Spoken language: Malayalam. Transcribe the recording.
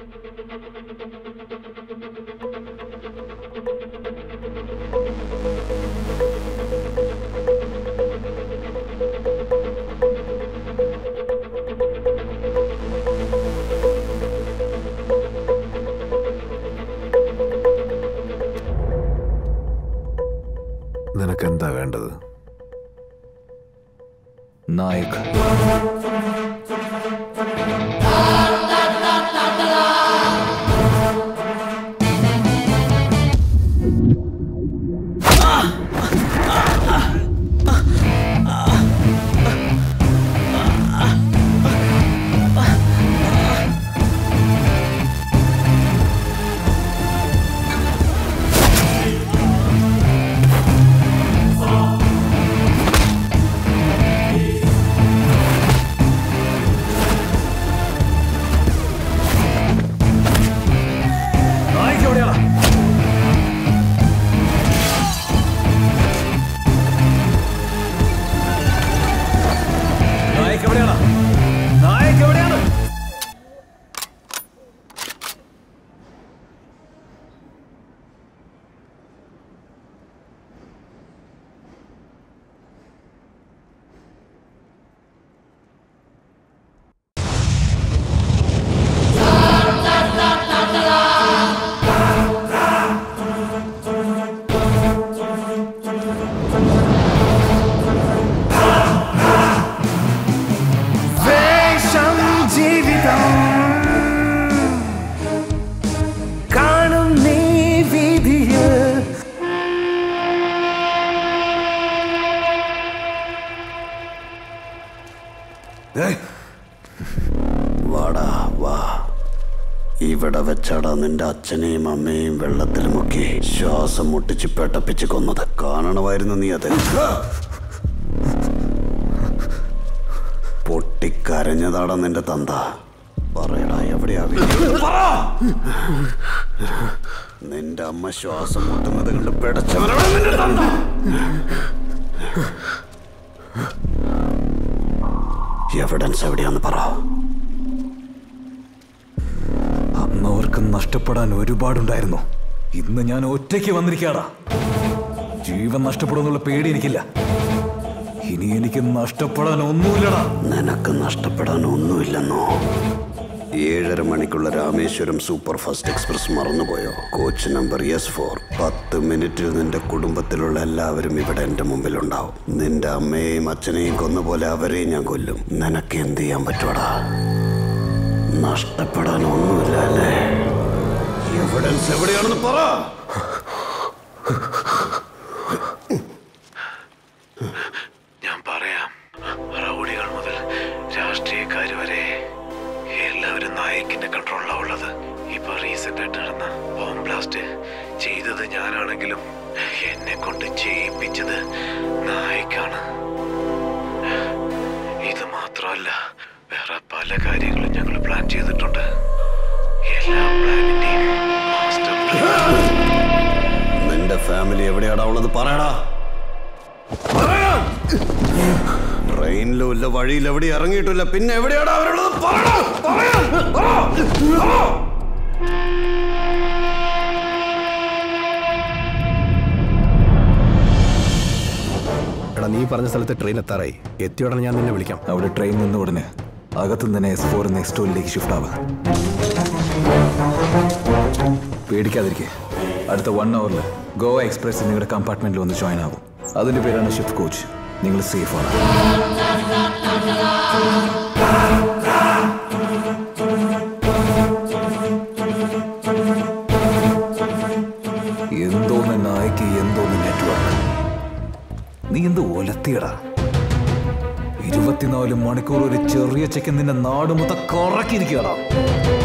നിനക്കെന്താ വേണ്ടത് നായക് നായക് എവിടെയാണ് നായക് എവിടെയാണ് നായക് എവിടെയാണ് വേഷം ജീവിതം കാണും നീ വീതിയിൽ വാടാ വാ ഇവിടെ വെച്ചാടാ നിന്റെ അച്ഛനെയും അമ്മയെയും വെള്ളത്തിൽ മുക്കി ശ്വാസം മുട്ടിച്ച് പെട്ടപ്പിച്ച് കൊന്നത് കാണണമായിരുന്നു നീ അത് പൊട്ടിക്കരഞ്ഞതാടാ നിന്റെ തന്ത പറയടാ എവിടെയാ വീട്? പറ! നിന്റെ അമ്മ ശ്വാസം മുട്ടുന്നത് കണ്ട് പിടച്ചവനാണ് നിന്റെ തന്ത എവിഡൻസ് എവിടെയാന്ന് പറ അന്ന് അവർക്ക് നഷ്ടപ്പെടാൻ ഒരുപാടുണ്ടായിരുന്നു ഇന്ന് ഞാൻ ഒറ്റയ്ക്ക് വന്നിരിക്കാടാ ജീവൻ നഷ്ടപ്പെടുമെന്നുള്ള പേടി എനിക്കില്ല ഇനി എനിക്ക് നഷ്ടപ്പെടാൻ ഒന്നുമില്ലടാ നിനക്ക് നഷ്ടപ്പെടാൻ ഒന്നുമില്ലെന്നോ ഏഴര മണിക്കുള്ള രാമേശ്വരം സൂപ്പർ ഫാസ്റ്റ് എക്സ്പ്രസ് മറന്നുപോയോ കോച്ച് നമ്പർ എസ് ഫോർ പത്ത് മിനിറ്റിൽ നിന്റെ കുടുംബത്തിലുള്ള എല്ലാവരും ഇവിടെ എന്റെ മുമ്പിലുണ്ടാവും നിന്റെ അമ്മയെയും അച്ഛനെയും കൊന്നപോലെ അവരെയും ഞാൻ കൊല്ലും നിനക്ക് എന്ത് ചെയ്യാൻ പറ്റൂടാ നഷ്ടപ്പെടാൻ ഒന്നുമില്ല അല്ലേ എവിഡൻസ് എവിടെയാണെന്ന് പറ ഞാൻ പറയാം റൗഡികൾ മുതൽ രാഷ്ട്രീയക്കാർ വരെ എല്ലാവരും നായകിന്റെ കൺട്രോളിലാണ് ഉള്ളത് ഇപ്പൊ റീസെന്റ് ആയിട്ട് നടന്ന ബോംബ് ബ്ലാസ്റ്റ് ചെയ്തത് ഞാനാണെങ്കിലും എന്നെ കൊണ്ട് ചെയ്യിപ്പിച്ചത് നായിക്കാണ് ഇത് മാത്രമല്ല വേറെ പല കാര്യങ്ങളും ഞങ്ങൾ പ്ലാൻ ചെയ്തിട്ടുണ്ട് എല്ലാ പ്ലാനിന്റെയും മാസ്റ്റർ നിന്റെ ഫാമിലി എവിടെയാടാ ഉള്ളത് പറയടാ ട്രെയിനിലും ഇല്ല വഴിയിൽ എവിടെ ഇറങ്ങിയിട്ടില്ല പിന്നെ എവിടെയാടാ അവരുള്ളത് പറയടാ പറയാൻ പറ. പറ. എടാ നീ പറഞ്ഞ സ്ഥലത്ത് ട്രെയിൻ എത്താറായി എത്തിയ ഉടനെ ഞാൻ നിന്നെ വിളിക്കാം അവിടെ ട്രെയിൻ നിന്ന ഉടനെ അകത്തു തന്നെ എസ് ഫോർ നെക്സ്റ്റ് ടോളിലേക്ക് ഷിഫ്റ്റ് ആവുക പേടിക്കാതിരിക്കെ അടുത്ത വൺ അവറിൽ ഗോവ എക്സ്പ്രസ് നിങ്ങളുടെ കമ്പാർട്ട്മെന്റിൽ വന്ന് ജോയിൻ ആകും അതിന്റെ പേരാണ് ഷിഫ്റ്റ് കോച്ച് നിങ്ങൾ സേഫ് ആണ് എന്തോന്ന് നായ്ക്ക് എന്തോന്ന് നെറ്റ്വർക്ക് നീ എന്ത് ഒലത്തിയടാ ഇരുപത്തിനാല് മണിക്കൂർ ഒരു ചെറിയ ചെക്കൻ നിന്റെ നാട് മൊത്തം കറക്കിയിരിക്കടാ